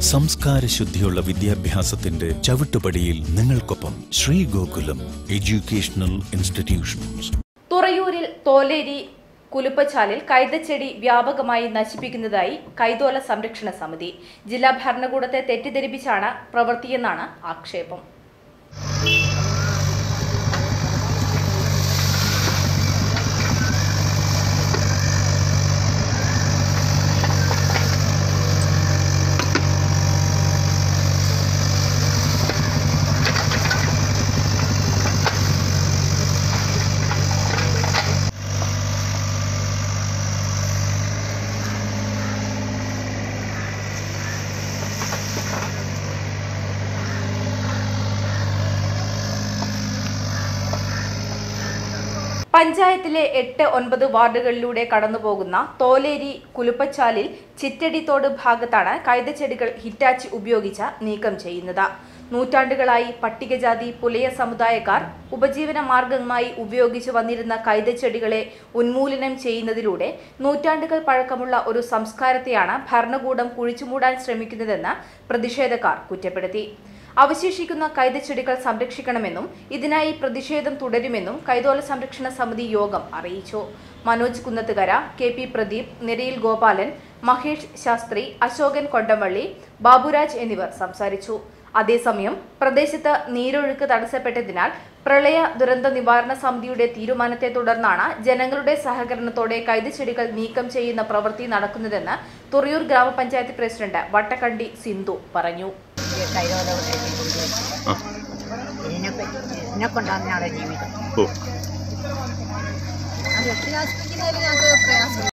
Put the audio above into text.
സംസ്കാര ശുദ്ധിയുള്ള വിദ്യാഭ്യാസത്തിന്റെ ചവിട്ടുപടിയിൽ നിങ്ങൾക്കൊപ്പം ശ്രീ ഗോകുലം എഡ്യൂക്കേഷണൽ ഇൻസ്റ്റിറ്റ്യൂഷൻസ് തുറയൂരിൽ തോലേരി കുലുപ്പച്ചാലിൽ കൈതച്ചെടി വ്യാപകമായി നശിപ്പിക്കുന്നതായി കൈതോല സംരക്ഷണ സമിതി ജില്ലാ ഭരണകൂടത്തെ തെറ്റിദ്ധരിപ്പിച്ചാണ് പ്രവൃത്തിയെന്നാണ് ആക്ഷേപം പഞ്ചായത്തിലെ എട്ട് ഒൻപത് വാർഡുകളിലൂടെ കടന്നുപോകുന്ന തോലേരി കുലുപ്പച്ചാലിൽ ചിറ്റടിത്തോട് ഭാഗത്താണ് കൈതച്ചെടികൾ ഹിറ്റാച്ചി ഉപയോഗിച്ച് നീക്കം ചെയ്യുന്നത് നൂറ്റാണ്ടുകളായി പട്ടികജാതി പുലയ സമുദായക്കാർ ഉപജീവന മാർഗമായി ഉപയോഗിച്ചു വന്നിരുന്ന കൈതച്ചെടികളെ ഉന്മൂലനം ചെയ്യുന്നതിലൂടെ നൂറ്റാണ്ടുകൾ പഴക്കമുള്ള ഒരു സംസ്കാരത്തെയാണ് ഭരണകൂടം കുഴിച്ചുമൂടാൻ ശ്രമിക്കുന്നതെന്ന് പ്രതിഷേധക്കാർ കുറ്റപ്പെടുത്തി അവശേഷിക്കുന്ന കൈതച്ചെടികൾ സംരക്ഷിക്കണമെന്നും ഇതിനായി പ്രതിഷേധം തുടരുമെന്നും കൈതോല സംരക്ഷണ സമിതി യോഗം അറിയിച്ചു മനോജ് കുന്നത്തുകര കെ പി പ്രദീപ് നിരയിൽ ഗോപാലൻ മഹേഷ് ശാസ്ത്രി അശോകൻ കൊണ്ടംവള്ളി ബാബുരാജ് എന്നിവർ സംസാരിച്ചു അതേസമയം പ്രദേശത്ത് നീരൊഴുക്ക് തടസ്സപ്പെട്ടതിനാൽ പ്രളയ ദുരന്ത നിവാരണ സമിതിയുടെ തീരുമാനത്തെ തുടർന്നാണ് ജനങ്ങളുടെ സഹകരണത്തോടെ കൈതച്ചെടികൾ നീക്കം ചെയ്യുന്ന പ്രവൃത്തി നടക്കുന്നതെന്ന് തുറയൂർ ഗ്രാമപഞ്ചായത്ത് പ്രസിഡന്റ് വട്ടക്കണ്ടി സിന്ധു പറഞ്ഞു ഇതിനെ ഇതിനെ കൊണ്ടാണ് ഞങ്ങളുടെ ജീവിതം ഓ അത് വ്യക്തിരാശിപ്പിക്കുന്നതിൽ ഞങ്ങൾക്ക് പ്രയാസം